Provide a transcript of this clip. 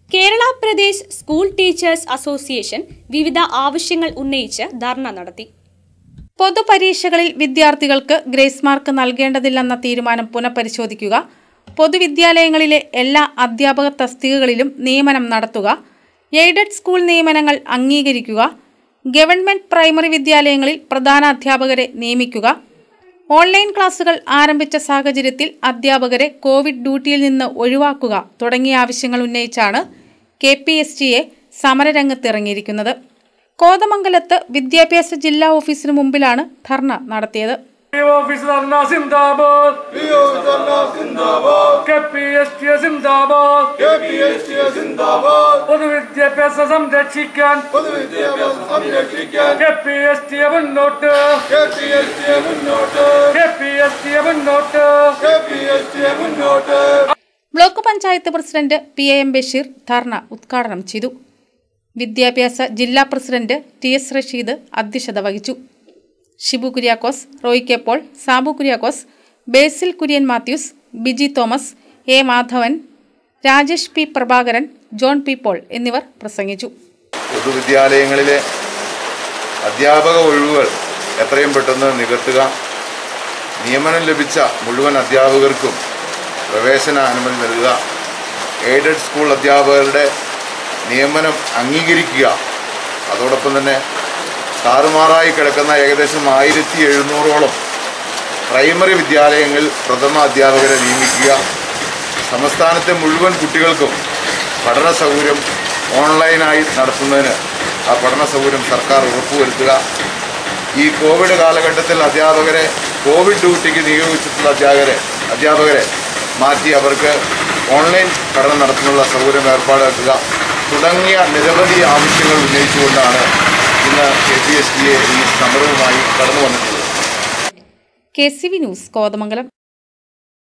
Kerala Pradesh school teachers association വിവിധ ആവശ്യങ്ങൾ ഉന്നയിച്ച് ധർണ നടത്തി പൊതുപരീക്ഷകളിൽ വിദ്യാർത്ഥികൾക്ക് ഗ്രേസ് മാർക്ക് നൽകേണ്ടതില്ലെന്ന തീരുമാനം പുനഃപരിശോധിക്കുക പൊതുവിദ്യാലയങ്ങളിലെ എല്ലാ അധ്യാപക തസ്തികകളിലും നിയമനം നടത്തുക എയ്ഡഡ് സ്കൂൾ നിയമനങ്ങൾ അംഗീകരിക്കുക ഗവൺമെന്റ് പ്രൈമറി വിദ്യാലയങ്ങളിൽ പ്രധാന അധ്യാപകരെ നിയമിക്കുക ഓൺലൈൻ ക്ലാസുകൾ ആരംഭിച്ച സാഹചര്യത്തിൽ അധ്യാപകരെ കോവിഡ് ഡ്യൂട്ടിയിൽ നിന്ന് ഒഴിവാക്കുക തുടങ്ങിയ ആവശ്യങ്ങൾ ഉന്നയിച്ചാണ് കെ പി എസ് ടിയെ സമരരംഗത്തിറങ്ങിയിരിക്കുന്നത് കോതമംഗലത്ത് വിദ്യാഭ്യാസ ജില്ലാ ഓഫീസിനു മുമ്പിലാണ് ധർണ നടത്തിയത് ഓഫീസ് ധർണ സിന്ദാബാദ് കെ പി എസ് ടി സിന്ദാബാദ് പൊതുവിദ്യാഭ്യാസം സംരക്ഷിക്കാൻ കെ പി എസ് ടി മുന്നോട്ട് കെ പി എസ് ടി മുന്നോട്ട് block panchayat president P A M Basheer dharna ഉദ്ഘാടനം ചെയ്തു വിദ്യാഭ്യാസ ജില്ലാ പ്രസിഡന്റ് ടി എസ് റഷീദ് അധ്യക്ഷത വഹിച്ചു Shibu Kuriakose Roy K Paul Sabu Kuriakose Basil Kurian Mathews Biji Thomas A Madhavan Rajesh P Prabhakaran John P Paul എന്നിവർ പ്രസംഗിച്ചു പൊതുവിദ്യാലയങ്ങളിലെ അധ്യാപക ഒഴിവുകൾ എത്രയും പെട്ടെന്ന് നികത്തുക നിയമനം ലഭിച്ച മുഴുവൻ അധ്യാപകർക്കും പ്രവേശന അനുമതി നൽകുക എയ്ഡഡ് സ്കൂൾ അധ്യാപകരുടെ നിയമനം അംഗീകരിക്കുക അതോടൊപ്പം തന്നെ താറുമാറായി കിടക്കുന്ന ഏകദേശം ആയിരത്തി എഴുന്നൂറോളം പ്രൈമറി വിദ്യാലയങ്ങളിൽ പ്രഥമ അധ്യാപകരെ നിയമിക്കുക സംസ്ഥാനത്തെ മുഴുവൻ കുട്ടികൾക്കും പഠന സൗകര്യം ഓൺലൈനായി നടത്തുന്നതിന് ആ പഠന സൗകര്യം സർക്കാർ ഉറപ്പുവരുത്തുക ഈ കോവിഡ് കാലഘട്ടത്തിൽ അധ്യാപകരെ കോവിഡ് ഡ്യൂട്ടിക്ക് നിയോഗിച്ചിട്ടുള്ള അധ്യാപകരെ അധ്യാപകരെ മാറ്റി അവർക്ക് ഓൺലൈൻ പഠനം നടത്തുന്നുള്ള സൗകര്യം ഏർപ്പാടാക്കുക തുടങ്ങിയ നിരവധി ആവശ്യങ്ങൾ ഉന്നയിച്ചുകൊണ്ടാണ് ഇന്ന് K P S T A ഈ സമരവുമായി കടന്നു വന്നിട്ടുള്ളത് K C V news Kothamangalam